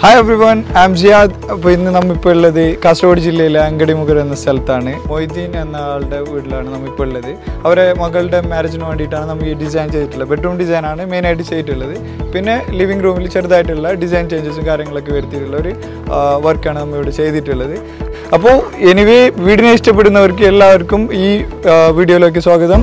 hi everyone am Jiyad അപ്പോൾ ഇന്ന് നമ്മളിപ്പോൾ ഉള്ളത് കാസർഗോഡ് ജില്ലയിലെ അങ്കടിമുഖർ എന്ന സ്ഥലത്താണ് മൊയ്തീൻ എന്ന ആളുടെ വീട്ടിലാണ് നമ്മളിപ്പോൾ ഉള്ളത് അവരെ മകളുടെ മാരേജിന് വേണ്ടിയിട്ടാണ് നമ്മൾ ഈ ഡിസൈൻ ചെയ്തിട്ടുള്ളത് ബെഡ്റൂം ഡിസൈനാണ് മെയിനായിട്ട് ചെയ്തിട്ടുള്ളത് പിന്നെ ലിവിംഗ് റൂമിൽ ചെറുതായിട്ടുള്ള ഡിസൈൻ ചേഞ്ചസും കാര്യങ്ങളൊക്കെ വരുത്തിയിട്ടുള്ള ഒരു വർക്കാണ് നമ്മൾ ഇവിടെ ചെയ്തിട്ടുള്ളത് അപ്പോൾ എനിവേ വീടിനെ ഇഷ്ടപ്പെടുന്നവർക്ക് എല്ലാവർക്കും ഈ ആ, വീഡിയോയിലേക്ക് സ്വാഗതം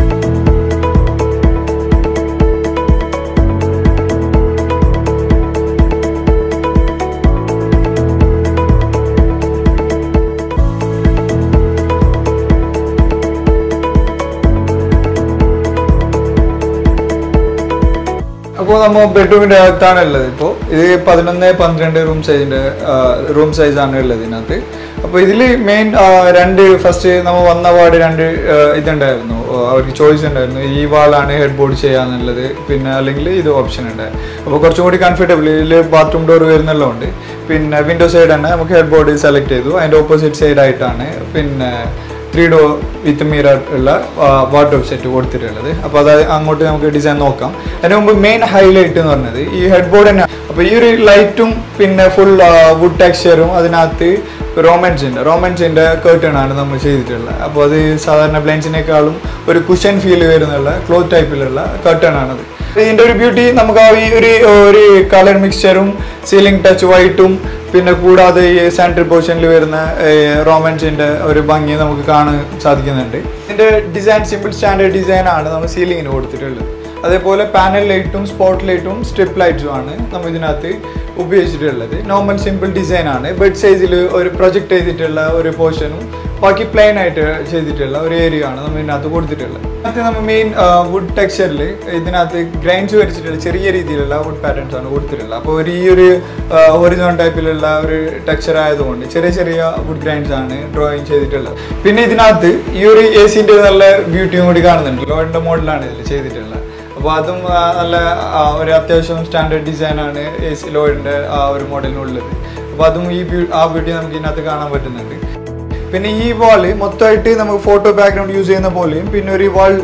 അപ്പോൾ നമ്മൾ ബെഡ്റൂമിന്റെ അകത്താണ് ഉള്ളത് ഇപ്പോൾ ഇത് പതിനൊന്ന് പന്ത്രണ്ട് റൂം സൈസിന്റെ റൂം സൈസ് ആണ് ഉള്ളത് ഇതിനകത്ത് അപ്പോൾ ഇതിൽ മെയിൻ രണ്ട് ഫസ്റ്റ് നമ്മൾ വന്ന പാട് രണ്ട് ആ, ഇതുണ്ടായിരുന്നു ആ, അവർക്ക് ചോയ്സ് ഉണ്ടായിരുന്നു ഈ വാളാണ് ഹെഡ് ബോർഡ് ചെയ്യാന്നുള്ളത് പിന്നെ അല്ലെങ്കിൽ ഇത് ഓപ്ഷൻ ഉണ്ട് അപ്പോൾ കുറച്ചും കൂടി കംഫർട്ടബിൾ ഇതിൽ ബാത്റൂം ഡോർ വരുന്നുള്ളതുകൊണ്ട് പിന്നെ വിൻഡോ സൈഡ് തന്നെ നമുക്ക് ഹെഡ് ബോർഡ് സെലക്ട് ചെയ്തു അതിൻ്റെ ഓപ്പോസിറ്റ് സൈഡ് ആയിട്ടാണ് പിന്നെ ത്രീ ഡോർ വിത്ത് മിറർ ഉള്ള വാർഡ്രോബ് സെറ്റ് കൊടുത്തിട്ടുള്ളത് അപ്പോൾ അത് അങ്ങോട്ട് നമുക്ക് ഡിസൈൻ നോക്കാം അതിന് മുമ്പ് മെയിൻ ഹൈലൈറ്റ് എന്ന് പറഞ്ഞത് ഈ ഹെഡ് ബോർഡ് തന്നെ അപ്പോൾ ഈ ഒരു ലൈറ്റും പിന്നെ ഫുൾ വുഡ് ടെക്സ്ചറും അതിനകത്ത് റോമൻസിൻ്റെ റോമൻസിൻ്റെ കേർട്ടൺ ആണ് നമ്മൾ ചെയ്തിട്ടുള്ളത് അപ്പോൾ അത് സാധാരണ ബ്ലൈൻസിനേക്കാളും ഒരു കുഷൻ ഫീൽ വരുന്നുള്ള ക്ലോത്ത് ടൈപ്പിലുള്ള കേർട്ടൺ ആണത് ഇതിൻ്റെ ഒരു ബ്യൂട്ടി നമുക്ക് ആ ഈ ഒരു ഒരു കളർ മിക്സ്ചറും സീലിംഗ് ടച്ച് വൈറ്റും പിന്നെ കൂടാതെ ഈ സെൻട്രൽ പൊസിഷനിൽ വരുന്ന റോമൻസിന്റെ ഒരു ഭംഗി നമുക്ക് കാണാൻ സാധിക്കുന്നുണ്ട് ഇതിന്റെ ഡിസൈൻ സിമ്പിൾ സ്റ്റാൻഡേർഡ് ഡിസൈൻ ആണ് നമ്മൾ സീലിങ്ങിന് കൊടുത്തിട്ടുള്ളത് അതേപോലെ പാനൽ ലൈറ്റും സ്പോട്ട് ലൈറ്റും സ്ട്രിപ്പ് ലൈറ്റ്സും ആണ് നമ്മൾ ഇതിനകത്ത് ഉപയോഗിച്ചിട്ടുള്ളത് നോർമൽ സിമ്പിൾ ഡിസൈൻ ആണ് ബെഡ് സൈസിൽ ഒരു പ്രൊജക്ട് ചെയ്തിട്ടുള്ള ഒരു പോർഷനും ബാക്കി പ്ലെയിൻ ആയിട്ട് ചെയ്തിട്ടുള്ള ഒരു ഏരിയ ആണ് നമ്മൾ ഇതിനകത്ത് കൊടുത്തിട്ടുള്ളത് അതിനകത്ത് നമ്മൾ മെയിൻ വുഡ് ടെക്സ്ചറിൽ ഇതിനകത്ത് ഗ്രൈൻസ് വരച്ചിട്ടുള്ള ചെറിയ രീതിയിലുള്ള വുഡ് പാറ്റേൺസ് ആണ് കൊടുത്തിട്ടുള്ളത് അപ്പോൾ ഒരു ഈ ഒരു ഒറിജിനൽ ടൈപ്പിലുള്ള ഒരു ടെക്സ്ചർ ആയതുകൊണ്ട് ചെറിയ ചെറിയ വുഡ് ഗ്രൈൻസ് ആണ് ഡ്രോയിങ് ചെയ്തിട്ടുള്ളത് പിന്നെ ഇതിനകത്ത് ഈ ഒരു എ സിൻ്റെ നല്ല ബ്യൂട്ടിയും കൂടി കാണുന്നുണ്ട് ലോയുടെ മോഡലാണ് ഇതിൽ ചെയ്തിട്ടുള്ളത് അപ്പോൾ അതും ആ, നല്ല ആ, ഒരു അത്യാവശ്യം സ്റ്റാൻഡേർഡ് ഡിസൈനാണ് എ സി ലോയിഡിൻ്റെ ആ ഒരു മോഡലിനുള്ളത് അപ്പോൾ അതും ഈ ബ്യൂ ആ ബ്യൂട്ടി നമുക്ക് ഇതിനകത്ത് കാണാൻ പറ്റുന്നുണ്ട് പിന്നെ ഈ വാള് മൊത്തമായിട്ട് നമുക്ക് ഫോട്ടോ ബാക്ക്ഗ്രൗണ്ട് യൂസ് ചെയ്യുന്ന പോലെയും പിന്നെ ഒരു വാൾ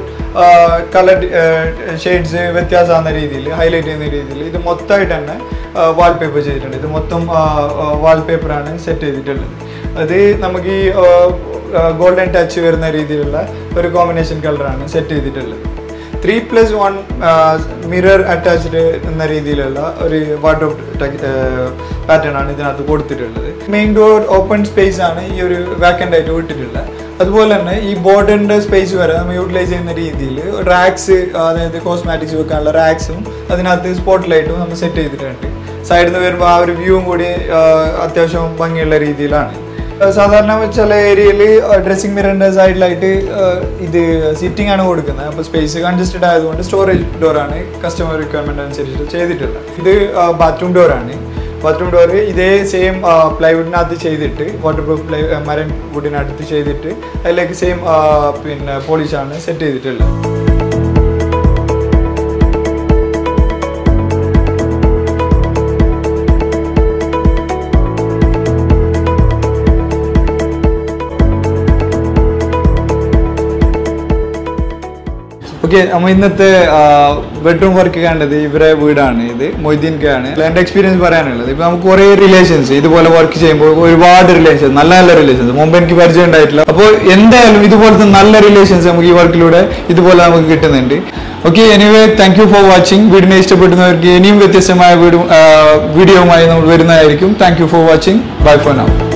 കളർ ഷെയ്ഡ്സ് വ്യത്യാസമാകുന്ന രീതിയിൽ ഹൈലൈറ്റ് ചെയ്യുന്ന രീതിയിൽ ഇത് മൊത്തമായിട്ട് തന്നെ വാൾപേപ്പർ ചെയ്തിട്ടുണ്ട് ഇത് മൊത്തം വാൾപേപ്പറാണ് സെറ്റ് ചെയ്തിട്ടുള്ളത് അത് നമുക്ക് ഈ ഗോൾഡൻ ടച്ച് വരുന്ന രീതിയിലുള്ള ഒരു കോമ്പിനേഷൻ കളറാണ് സെറ്റ് ചെയ്തിട്ടുള്ളത് three plus one mirror attached എന്ന രീതിയിലുള്ള ഒരു വാർഡ്രോബ് പാറ്റേൺ ആണ് ഇതിനകത്ത് കൊടുത്തിട്ടുള്ളത് മെയിൻ ഡോർ ഓപ്പൺ സ്പേസ് ആണ് ഈ ഒരു വാക്കൻ്റ് ആയിട്ട് വിട്ടിട്ടുള്ളത് അതുപോലെ തന്നെ ഈ ബോർഡറിന്റെ സ്പേസ് വരെ നമ്മൾ യൂട്ടിലൈസ് ചെയ്യുന്ന രീതിയിൽ റാക്സ് അതായത് കോസ്മാറ്റിക്സ് വെക്കാനുള്ള റാക്സും അതിനകത്ത് സ്പോട്ട് ലൈറ്റും നമ്മൾ സെറ്റ് ചെയ്തിട്ടുണ്ട് സൈഡിൽ നിന്ന് വരുമ്പോൾ ആ ഒരു വ്യൂവും കൂടി ആ, അത്യാവശ്യം ഭംഗിയുള്ള രീതിയിലാണ് സാധാരണ ചില ഏരിയയിൽ ഡ്രസ്സിംഗ് മിററിന്റെ സൈഡിലായിട്ട് ഇത് സിറ്റിംഗ് ആണ് കൊടുക്കുന്നത് അപ്പോൾ സ്പേസ് കൺജസ്റ്റഡ് ആയതുകൊണ്ട് സ്റ്റോറേജ് ഡോറാണ് കസ്റ്റമർ റിക്വയർമെന്റ് അനുസരിച്ച് ചെയ്തിട്ടുള്ളത് ഇത് ബാത്റൂം ഡോറാണ് ബാത്റൂം ഡോർ ഇതേ സെയിം പ്ലൈവുഡിനകത്ത് ചെയ്തിട്ട് വാട്ടർ പ്രൂഫ് പ്ലൈ മരൻ വുഡിനകത്ത് ചെയ്തിട്ട് അതിലേക്ക് സെയിം പിന്നെ പോളിഷാണ് സെറ്റ് ചെയ്തിട്ടുള്ളത് ഓക്കെ നമ്മൾ ഇന്നത്തെ ബെഡ്റൂം വർക്ക് കണ്ടത് ഇവരെ വീടാണ് ഇത് മൊയ്തീൻക്കാണ് എൻ്റെ എക്സ്പീരിയൻസ് പറയാനുള്ളത് ഇപ്പൊ നമുക്ക് കുറേ റിലേഷൻസ് ഇതുപോലെ വർക്ക് ചെയ്യുമ്പോൾ ഒരുപാട് റിലേഷൻസ് നല്ല നല്ല റിലേഷൻസ് മുമ്പ് എനിക്ക് പരിചയം ഉണ്ടായിട്ടില്ല അപ്പോൾ എന്തായാലും ഇതുപോലത്തെ നല്ല റിലേഷൻസ് നമുക്ക് ഈ വർക്കിലൂടെ ഇതുപോലെ നമുക്ക് കിട്ടുന്നുണ്ട് okay anyway thank you for watching വീടിനെ ഇഷ്ടപ്പെടുന്നവർക്ക് ഇനിയും വ്യത്യസ്തമായ വീഡിയോ വീഡിയോയുമായി നമ്മൾ വരുന്നതായിരിക്കും thank you for watching bye for now